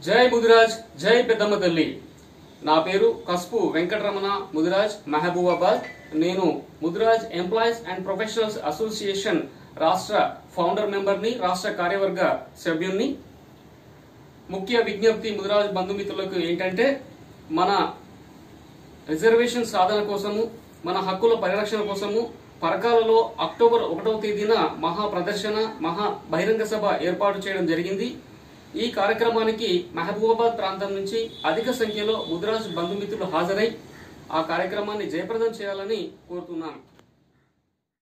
జై ముదిరాజ్ జై పెద్దమ్మ తల్లి నా పేరు కస్పు వెంకటరమణ ముదిరాజ్ మహబూబాబాద్ నేను Mudiraj employees and professionals association రాష్ట్ర ఫౌండర్ మెంబర్ని రాష్ట్ర కార్యవర్గ సభ్యుణ్ణి ముఖ్య విజ్ఞప్తి ముదిరాజ్ బంధుమిత్రులకు ఏంటంటే మన రిజర్వేషన్ సాధన కోసము మన హక్కుల పరిరక్షణ కోసము పరకాలలో అక్టోబర్ ఒకటవ తేదీన మహా ప్రదర్శన మహా బహిరంగ సభ ఏర్పాటు చేయడం జరిగింది ఈ కార్యక్రమానికి మహబూబాబాద్ ప్రాంతం నుంచి అధిక సంఖ్యలో ముదిరాజ్ బంధుమిత్రులు హాజరై ఆ కార్యక్రమాన్ని జయప్రదం చేయాలని కోరుతున్నాను